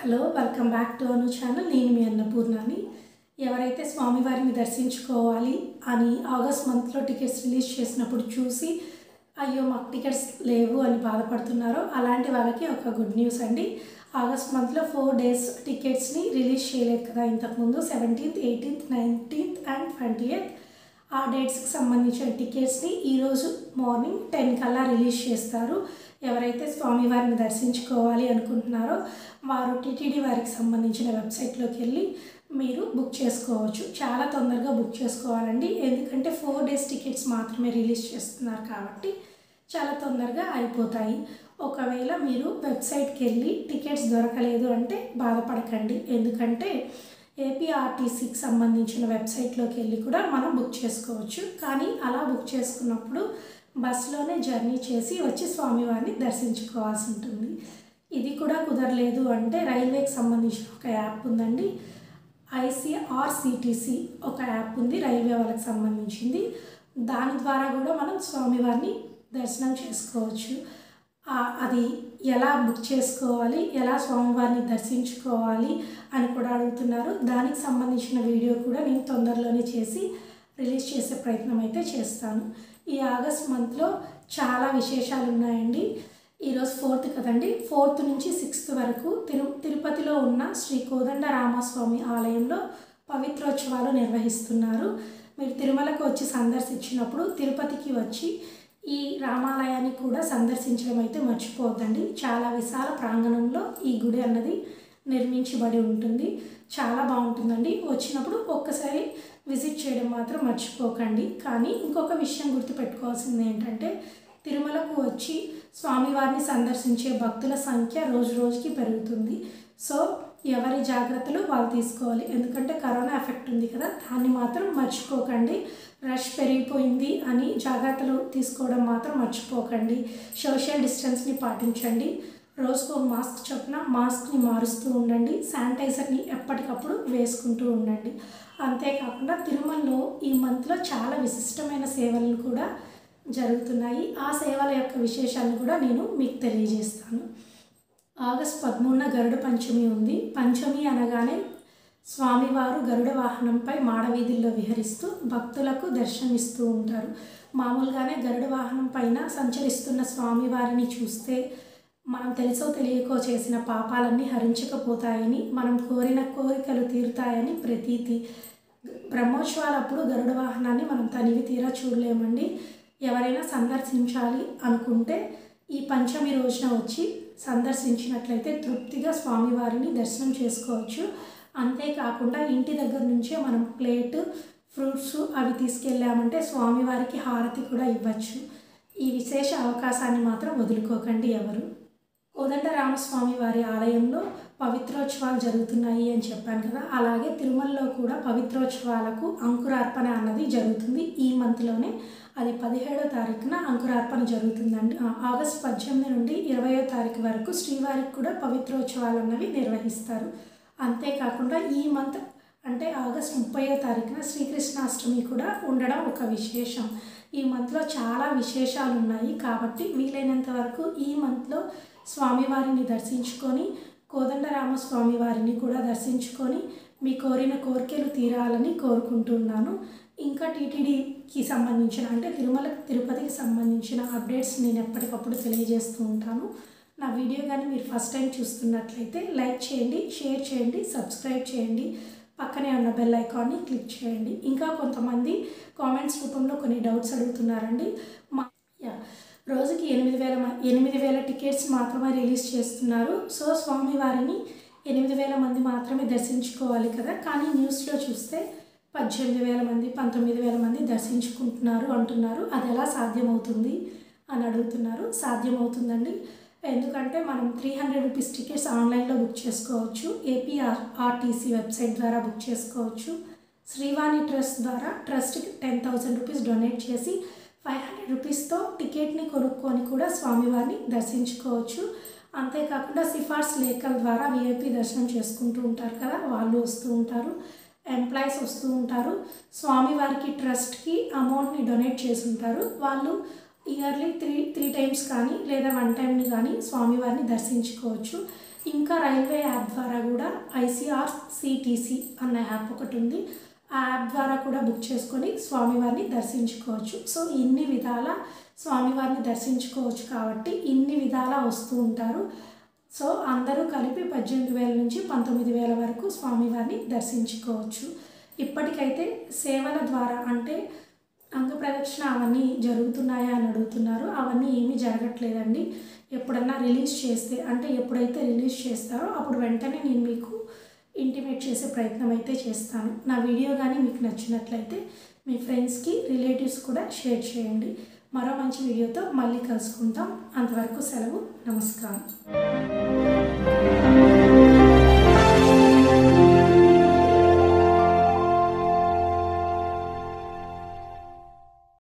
hello welcome back to Anu channel నేను మీ అన్నపూర్ణని ఎవరైతే స్వామివారిని దర్శించుకోవాలి అని ఆగస్ట్ మంత్లో టికెట్స్ రిలీజ్ చేసినప్పుడు చూసి అయ్యో మాకు టికెట్స్ లేవు అని బాధపడుతున్నారో అలాంటి వాళ్ళకి ఒక గుడ్ న్యూస్ అండి ఆగస్ట్ మంత్లో ఫోర్ డేస్ టికెట్స్ని రిలీజ్ చేయలేదు కదా ఇంతకుముందు seventeenth eighteenth nineteenth and twenty ఆ డేట్స్కి సంబంధించిన టికెట్స్ని ఈరోజు మార్నింగ్ టెన్ కల్లా రిలీజ్ చేస్తారు ఎవరైతే స్వామివారిని దర్శించుకోవాలి అనుకుంటున్నారో వారు టీటీడీ వారికి సంబంధించిన వెబ్సైట్లోకి వెళ్ళి మీరు బుక్ చేసుకోవచ్చు చాలా తొందరగా బుక్ చేసుకోవాలండి ఎందుకంటే ఫోర్ డేస్ టికెట్స్ మాత్రమే రిలీజ్ చేస్తున్నారు కాబట్టి చాలా తొందరగా అయిపోతాయి ఒకవేళ మీరు వెబ్సైట్కి వెళ్ళి టికెట్స్ దొరకలేదు అంటే బాధపడకండి ఎందుకంటే ఏపీఆర్టీసీకి సంబంధించిన వెబ్సైట్లోకి వెళ్ళి కూడా మనం బుక్ చేసుకోవచ్చు కానీ అలా బుక్ చేసుకున్నప్పుడు బస్సులోనే జర్నీ చేసి వచ్చి స్వామివారిని దర్శించుకోవాల్సి ఉంటుంది ఇది కూడా కుదరలేదు అంటే రైల్వేకి సంబంధించిన ఒక యాప్ ఉందండి ఐసీఆర్సిటీసీ ఒక యాప్ ఉంది రైల్వే వాళ్ళకి సంబంధించింది దాని ద్వారా కూడా మనం స్వామివారిని దర్శనం చేసుకోవచ్చు ఆ, అది ఎలా బుక్ చేసుకోవాలి ఎలా స్వామివారిని దర్శించుకోవాలి అని కూడా అడుగుతున్నారు దానికి సంబంధించిన వీడియో కూడా నేను తొందరలోనే చేసి రిలీజ్ చేసే ప్రయత్నం అయితే చేస్తాను ఈ ఆగస్ట్ మంత్లో చాలా విశేషాలు ఉన్నాయండి ఈరోజు ఫోర్త్ కదండి ఫోర్త్ నుంచి సిక్స్త్ వరకు తిరు తిరుపతిలో ఉన్న శ్రీ కోదండ రామస్వామి ఆలయంలో పవిత్రోత్సవాలు నిర్వహిస్తున్నారు మీరు తిరుమలకు వచ్చి సందర్శించినప్పుడు తిరుపతికి వచ్చి ఈ రామాలయాన్ని కూడా సందర్శించడం అయితే మర్చిపోవద్దండి చాలా విశాల ప్రాంగణంలో ఈ గుడి అన్నది నిర్మించబడి ఉంటుంది చాలా బాగుంటుందండి వచ్చినప్పుడు ఒక్కసారి విజిట్ చేయడం మాత్రం మర్చిపోకండి కానీ ఇంకొక విషయం గుర్తుపెట్టుకోవాల్సింది ఏంటంటే తిరుమలకు వచ్చి స్వామివారిని సందర్శించే భక్తుల సంఖ్య రోజు రోజుకి పెరుగుతుంది సో ఎవరి జాగ్రత్తలు వాళ్ళు తీసుకోవాలి ఎందుకంటే కరోనా ఎఫెక్ట్ ఉంది కదా దాన్ని మాత్రం మర్చిపోకండి రష్ పెరిగిపోయింది అని జాగ్రత్తలు తీసుకోవడం మాత్రం మర్చిపోకండి సోషల్ డిస్టెన్స్ని పాటించండి రోజుకు ఒక మాస్క్ చొప్పున మాస్క్ని మారుస్తూ ఉండండి శానిటైజర్ని ఎప్పటికప్పుడు వేసుకుంటూ ఉండండి అంతేకాకుండా తిరుమలలో ఈ మంత్లో చాలా విశిష్టమైన సేవలను కూడా జరుగుతున్నాయి ఆ సేవల యొక్క విశేషాలను కూడా నేను మీకు తెలియజేస్తాను ఆగస్ట్ పదమూడున గరుడ పంచమి ఉంది పంచమి అనగానే స్వామివారు గరుడ వాహనంపై మాడవీధుల్లో విహరిస్తూ భక్తులకు దర్శనమిస్తూ ఉంటారు మామూలుగానే గరుడ వాహనం పైన సంచరిస్తున్న స్వామివారిని చూస్తే మనం తెలుసో తెలియకో చేసిన పాపాలన్నీ హరించకపోతాయని మనం కోరిన కోరికలు తీరుతాయని ప్రతీతి బ్రహ్మోత్సవాలప్పుడు గరుడ వాహనాన్ని మనం తనివి తీరా చూడలేమండి ఎవరైనా సందర్శించాలి అనుకుంటే ఈ పంచమి రోజున వచ్చి సందర్శించినట్లయితే తృప్తిగా స్వామివారిని దర్శనం చేసుకోవచ్చు అంతేకాకుండా ఇంటి దగ్గర నుంచే మనం ప్లేట్ ఫ్రూట్స్ అవి తీసుకెళ్ళామంటే స్వామివారికి హారతి కూడా ఇవ్వచ్చు ఈ విశేష అవకాశాన్ని మాత్రం వదులుకోకండి ఎవరు కోదండ రామస్వామి వారి ఆలయంలో పవిత్రోత్సవాలు జరుగుతున్నాయి అని చెప్పాను కదా అలాగే తిరుమలలో కూడా పవిత్రోత్సవాలకు అంకురార్పణ అన్నది జరుగుతుంది ఈ మంత్లోనే అది పదిహేడో తారీఖున అంకురార్పణ జరుగుతుందండి ఆ, ఆగస్ట్ పద్దెనిమిది నుండి ఇరవయో తారీఖు వరకు శ్రీవారికి కూడా పవిత్రోత్సవాలు అన్నవి నిర్వహిస్తారు అంతేకాకుండా ఈ మంత్ అంటే ఆగస్ట్ ముప్పయో తారీఖున శ్రీకృష్ణాష్టమి కూడా ఉండడం ఒక విశేషం ఈ మంత్లో చాలా విశేషాలు ఉన్నాయి కాబట్టి వీలైనంత వరకు ఈ మంత్లో స్వామివారిని దర్శించుకొని కోదండరామ స్వామి వారిని కూడా దర్శించుకొని మీ కోరిన కోరికలు తీరాలని కోరుకుంటున్నాను ఇంకా టీటీడీకి సంబంధించిన అంటే తిరుమల తిరుపతికి సంబంధించిన అప్డేట్స్ నేను ఎప్పటికప్పుడు తెలియజేస్తూ ఉంటాను నా వీడియో కానీ మీరు ఫస్ట్ టైం చూస్తున్నట్లయితే లైక్ చేయండి షేర్ చేయండి సబ్స్క్రైబ్ చేయండి పక్కనే ఉన్న బెల్ ఐకాన్ని క్లిక్ చేయండి ఇంకా కొంతమంది కామెంట్స్ రూపంలో కొన్ని డౌట్స్ అడుగుతున్నారండి మా యా రోజుకి ఎనిమిది వేల మ- ఎనిమిది వేల టికెట్స్ మాత్రమే రిలీజ్ చేస్తున్నారు సో స్వామివారిని ఎనిమిది వేల మంది మాత్రమే దర్శించుకోవాలి కదా కానీ న్యూస్లో చూస్తే పద్దెనిమిది వేల మంది పంతొమ్మిది వేల మంది దర్శించుకుంటున్నారు అంటున్నారు అది ఎలా సాధ్యమవుతుంది అని అడుగుతున్నారు సాధ్యమవుతుందండి ఎందుకంటే మనం త్రీ హండ్రెడ్ రూపీస్ టికెట్స్ ఆన్లైన్లో బుక్ చేసుకోవచ్చు ఏపీఆర్ ఆర్టీసీ వెబ్సైట్ ద్వారా బుక్ చేసుకోవచ్చు శ్రీవాణి ట్రస్ట్ ద్వారా ట్రస్ట్కి టెన్ థౌసండ్ రూపీస్ డొనేట్ చేసి ఫైవ్ హండ్రెడ్ రూపీస్తో టికెట్ని కొనుక్కొని కూడా స్వామివారిని దర్శించుకోవచ్చు అంతేకాకుండా సిఫార్స్ లేఖల ద్వారా విఐపి దర్శనం చేసుకుంటూ ఉంటారు కదా వాళ్ళు వస్తూ ఉంటారు ఎంప్లాయీస్ వస్తూ ఉంటారు స్వామివారికి ట్రస్ట్కి అమౌంట్ని డొనేట్ చేసి ఉంటారు వాళ్ళు ఇయర్లీ త్రీ త్రీ టైమ్స్ కానీ లేదా వన్ టైంని కానీ స్వామివారిని దర్శించుకోవచ్చు ఇంకా రైల్వే యాప్ ద్వారా కూడా ఐసీఆర్ సిటీసీ అన్న యాప్ ఒకటి ఉంది ఆ యాప్ ద్వారా కూడా బుక్ చేసుకొని స్వామివారిని దర్శించుకోవచ్చు సో ఇన్ని విధాల స్వామివారిని దర్శించుకోవచ్చు కాబట్టి ఇన్ని విధాల వస్తూ ఉంటారు సో అందరూ కలిపి పద్దెనిమిది వేల నుంచి పంతొమ్మిది వేల వరకు స్వామివారిని దర్శించుకోవచ్చు ఇప్పటికైతే సేవల ద్వారా అంటే అంగప్రదక్షిణ అవన్నీ జరుగుతున్నాయా అని అడుగుతున్నారు అవన్నీ ఏమీ జరగట్లేదండి ఎప్పుడన్నా రిలీజ్ చేస్తే అంటే ఎప్పుడైతే రిలీజ్ చేస్తారో అప్పుడు వెంటనే నేను మీకు ఇంటిమేట్ చేసే ప్రయత్నం అయితే చేస్తాను నా వీడియో కానీ మీకు నచ్చినట్లయితే మీ ఫ్రెండ్స్కి రిలేటివ్స్ కూడా షేర్ చేయండి మరో మంచి వీడియోతో మళ్ళీ కలుసుకుంటాం అంతవరకు సెలవు నమస్కారం